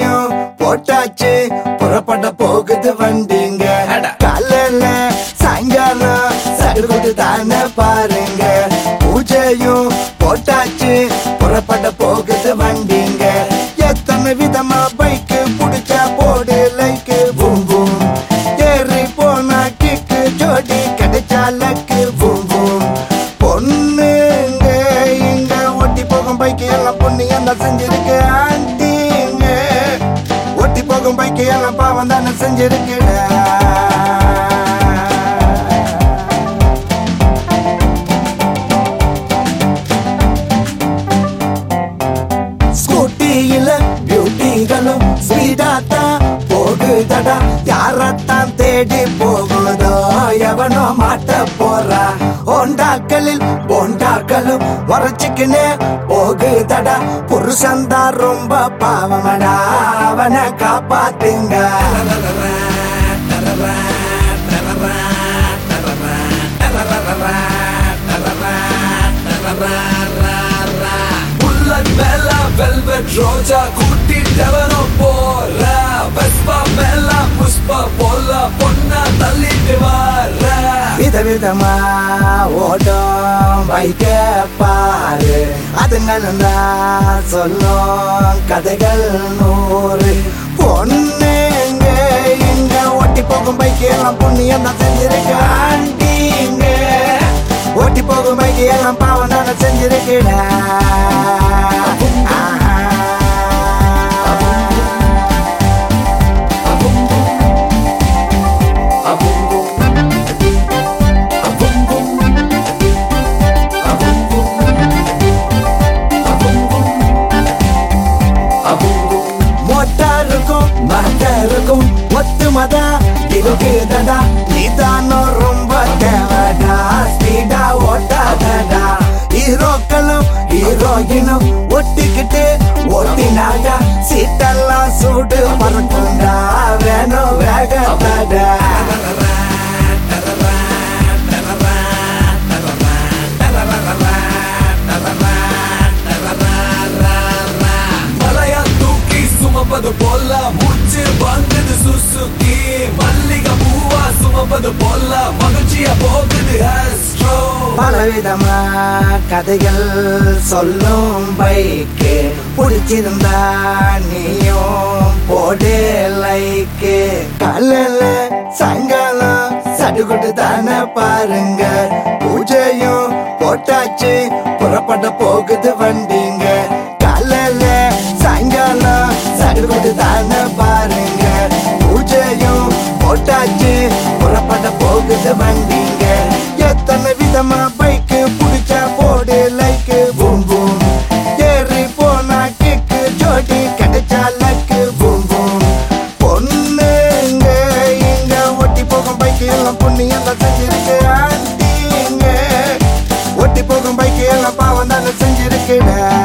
பூஜையும் போட்டாச்சு புறப்பட போகுது வண்டிங்க காலையில சாயங்காலம் சடுகுடு தானே பாருங்க பூஜையும் போட்டாச்சு புறப்பட போகுது வண்டிங்க எத்தனை விதமா பைக்கு புடிச்சா போடு லைக்கு பூம் பூம் ஏறி போனா கிக்கு ஜோடி கிடைச்சா லக்கு பூம் பூம் பொண்ணுங்க இங்க ஒட்டி போகும் பைக்கு எல்லாம் பொண்ணு என்ன செஞ்சிருக்கு ஆண்டிங்க ஒட்டி போகும் பைக்கு எல்லாம் பாவம் தானே செஞ்சிருக்குடா ஸ்கூட்டியில பியூட்டிகளும் ஸ்பீடா தான் போகுதடா யாரத்தான் தேடி போகுதோ எவனோ மாட்ட போறா ஹோண்டாக்களில் போண்டாக்களும் உரைச்சிக்கினே போகுதடா புருஷன்தா ரொம்ப பாவமடா அவனை காப்பாத்துங்க புல்லட் மேல வெல்வெட் ரோஜா கூட்டிட்டவனோ போற வெஸ்பா மேல புஷ்பா போல பொண்ண தள்ளிட்டு வர விதவிதமா ஓடும் பைக்க பாரு அதுங்களும் தான் சொல்லும் கதைகள் நூறு பொண்ணுங்க இங்க ஓட்டி போகும் பைக்கு எல்லாம் புண்ணியம் தான் செஞ்சிருக்காண்டீங்க ஓட்டி போகும் பைக்கு எல்லாம் பாவம் தானே செஞ்சிருக்கடா மோட்டாருக்கும் மகருக்கும் ஒத்துமதா இருக்குதடா நிதானம் ரொம்ப தேவைடா ஸ்பீடா ஓட்டாதடா ஹீரோக்களும் ஹீரோயினும் ஒட்டிக்கிட்டு ஓட்டினாga சீட்டெல்லாம் சூடு பறக்கும்டா வேணும் வேகத்தடா மலையா தூக்கி சுமப்பது போல மூச்சு வந்தது சுசுக்கி மல்லிகை பூவா சுமப்பது போல மகிழ்ச்சியா போகுது ஆஸ்ட்ரோ பலவிதமா கதைகள் சொல்லும் பைக்கு பிடிச்சிருந்தா நீயும் போடு லைக்கு காலையில சாயங்காலம் சடுகுடு தானே பாருங்க பூஜையும் போட்டாச்சு புறப்பட போகுது வண்டிங்க காலையில சாயங்காலம் சடுகுடு தானே பாருங்க பூஜையும் போட்டாச்சு புறப்பட போகுது வண்டிங்க எத்தனை விதமா பைக்கு புடிச்சா போடு லைக்கு பூம் பூம் ஏறி போனா கிக்கு ஜோடி கிடைச்சா லக்கு பூம் பூம் பொண்ணுங்க இங்க ஒட்டி போகும் பைக்கு எல்லாம் புண்ணியம் தான் செஞ்சிருக்கு ஆண்டிங்க ஒட்டி போகும் பைக்கு எல்லாம் பாவம் தானே செஞ்சிருக்குடா